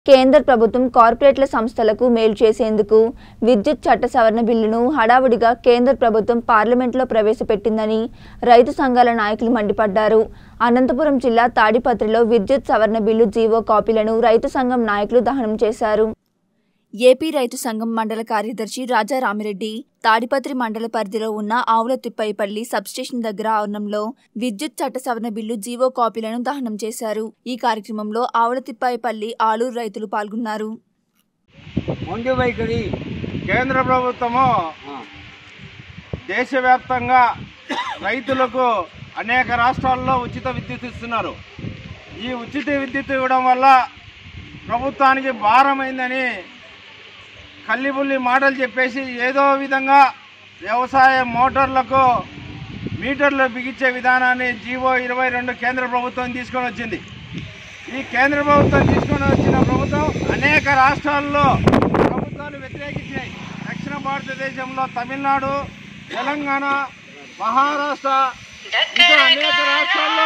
కేంద్ర ప్రభుత్వం కార్పొరేట్ల సంస్థలకు మేలు చేసేందుకు విద్యుత్ చట్ట సవరణ బిల్లును హడావుడిగా కేంద్ర ప్రభుత్వం పార్లమెంట్లో ప్రవేశపెట్టిందని రైతు సంఘాల నాయకులు మండిపడ్డారు అనంతపురం జిల్లా తాడిపత్రిలో విద్యుత్ సవరణ బిల్లు జీవో కాపీలను రైతు సంఘం నాయకులు దహనం చేశారు ఏపీ రైతు సంఘం మండల కార్యదర్శి రాజా రామిరెడ్డి తాడిపత్రి మండల పరిధిలో ఉన్న ఆవుల తిప్పైపల్లి సబ్స్టేషన్ దగ్గర ఆవరణంలో విద్యుత్ చట్ట సవరణ బిల్లు జీవో కాపీలను దహనం చేశారు ఈ కార్యక్రమంలో ఆవుల తిప్పాయిపల్లి ఆలూరు రైతులు పాల్గొన్నారు మొండి వైఖరి కేంద్ర ప్రభుత్వము దేశవ్యాప్తంగా రైతులకు అనేక రాష్ట్రాల్లో ఉచిత విద్యుత్ ఇస్తున్నారు ఈ ఉచిత విద్యుత్ ఇవ్వడం వల్ల ప్రభుత్వానికి భారమైందని కల్లిబుల్లి మాటలు చెప్పేసి ఏదో విధంగా వ్యవసాయ మోటార్లకు మీటర్లు బిగించే విధానాన్ని జీవో ఇరవై రెండు కేంద్ర ప్రభుత్వం తీసుకొని వచ్చింది ఈ కేంద్ర ప్రభుత్వం తీసుకొని వచ్చిన ప్రభుత్వం అనేక రాష్ట్రాల్లో ప్రభుత్వాలు వ్యతిరేకించాయి దక్షిణ భారతదేశంలో తమిళనాడు తెలంగాణ మహారాష్ట్ర ఇంకా అనేక రాష్ట్రాల్లో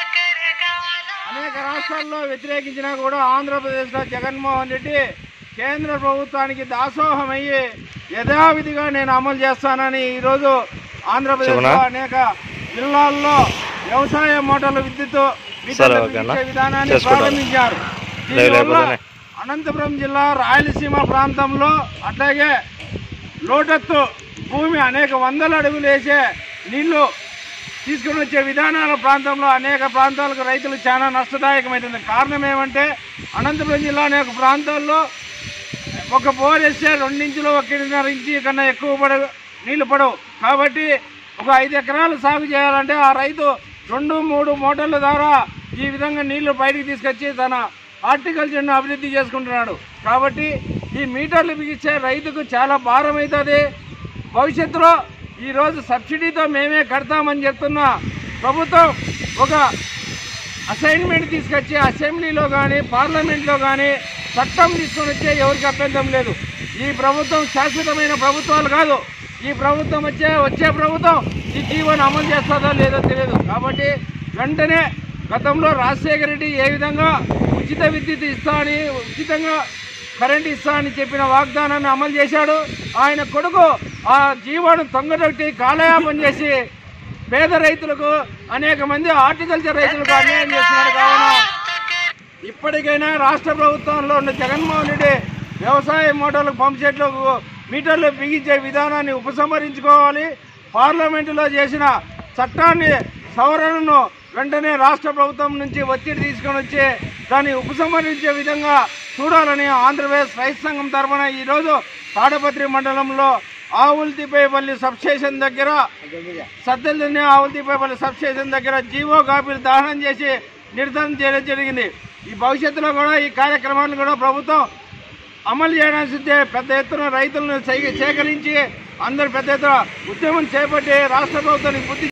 అనేక రాష్ట్రాల్లో వ్యతిరేకించినా కూడా ఆంధ్రప్రదేశ్లో జగన్మోహన్ రెడ్డి కేంద్ర ప్రభుత్వానికి దాసోహమయ్యి యథావిధిగా నేను అమలు చేస్తానని ఈరోజు ఆంధ్రప్రదేశ్లో అనేక జిల్లాల్లో వ్యవసాయ మోటార్ల విద్యుత్ మీటర్లు ఓకేనా? బిగించే విధానాన్ని చేసుకుంటాను. ప్రారంభించారు లేదు, దీనివల్ల లేకపోతేనే. అనంతపురం జిల్లా రాయలసీమ ప్రాంతంలో అట్లాగే లోటత్తు భూమి అనేక వందల అడుగులు వేసే నీళ్లు తీసుకుని వచ్చే విధానాల ప్రాంతంలో అనేక ప్రాంతాలకు రైతులు చాలా నష్టదాయకమైతుంది కారణం ఏమంటే అనంతపురం జిల్లా అనేక ప్రాంతాల్లో ఒక బోర్ వేస్తే రెండించులు ఒకటిన్నర ఇంచి కన్నా ఎక్కువ పడవు నీళ్లు పడవు కాబట్టి ఒక ఐదు ఎకరాలు సాగు చేయాలంటే ఆ రైతు రెండు మూడు మోటార్ల ద్వారా ఈ విధంగా నీళ్లు బయటికి తీసుకొచ్చి తన హార్టికల్చర్ను అభివృద్ధి చేసుకుంటున్నాడు కాబట్టి ఈ మీటర్లు బిగించే రైతుకు చాలా భారం అవుతుంది భవిష్యత్తులో ఈరోజు సబ్సిడీతో మేమే కడతామని చెప్తున్న ప్రభుత్వం ఒక అసైన్మెంట్ తీసుకొచ్చి అసెంబ్లీలో కానీ పార్లమెంట్లో కానీ చట్టం తీసుకొని వచ్చే ఎవరికి అభ్యంతరం లేదు ఈ ప్రభుత్వం శాశ్వతమైన ప్రభుత్వాలు కాదు ఈ ప్రభుత్వం వచ్చే వచ్చే ప్రభుత్వం ఈ జీవోని అమలు చేస్తుందో లేదో తెలియదు కాబట్టి వెంటనే గతంలో రాజశేఖర రెడ్డి ఏ విధంగా ఉచిత విద్యుత్ ఇస్తా అని ఉచితంగా కరెంట్ ఇస్తా అని చెప్పిన వాగ్దానాన్ని అమలు చేశాడు ఆయన కొడుకు ఆ జీవోను తొంగదొట్టి కాలయాపన చేసి పేద రైతులకు అనేక మంది హార్టికల్చర్ రైతులకు అన్యాయం చేస్తున్నారు కావున ఇప్పటికైనా రాష్ట్ర ప్రభుత్వంలో ఉన్న జగన్మోహన్ రెడ్డి వ్యవసాయ మోటార్లకు పంప్ సెట్లకు మీటర్లు బిగించే విధానాన్ని ఉపసంహరించుకోవాలి పార్లమెంటులో చేసిన చట్టాన్ని సవరణను వెంటనే రాష్ట్ర ప్రభుత్వం నుంచి ఒత్తిడి తీసుకొని వచ్చి దాన్ని ఉపసంహరించే విధంగా చూడాలని ఆంధ్రప్రదేశ్ రైతు సంఘం తరఫున ఈరోజు తాడపత్రి మండలంలో ఆవులతిపేపల్లి సబ్స్టేషన్ దగ్గర సద్దెల్ని ఆవులతిపేపల్లి సబ్స్టేషన్ దగ్గర జీవో కాపీలు దహనం చేసి నిర్ధారణ చేయడం జరిగింది ఈ భవిష్యత్తులో కూడా ఈ కార్యక్రమాలను కూడా ప్రభుత్వం అమలు చేయడానికి పెద్ద ఎత్తున రైతులను సే- సేకరించి అందరు పెద్ద ఎత్తున ఉద్యమం చేపట్టి రాష్ట్ర ప్రభుత్వానికి బుద్ధి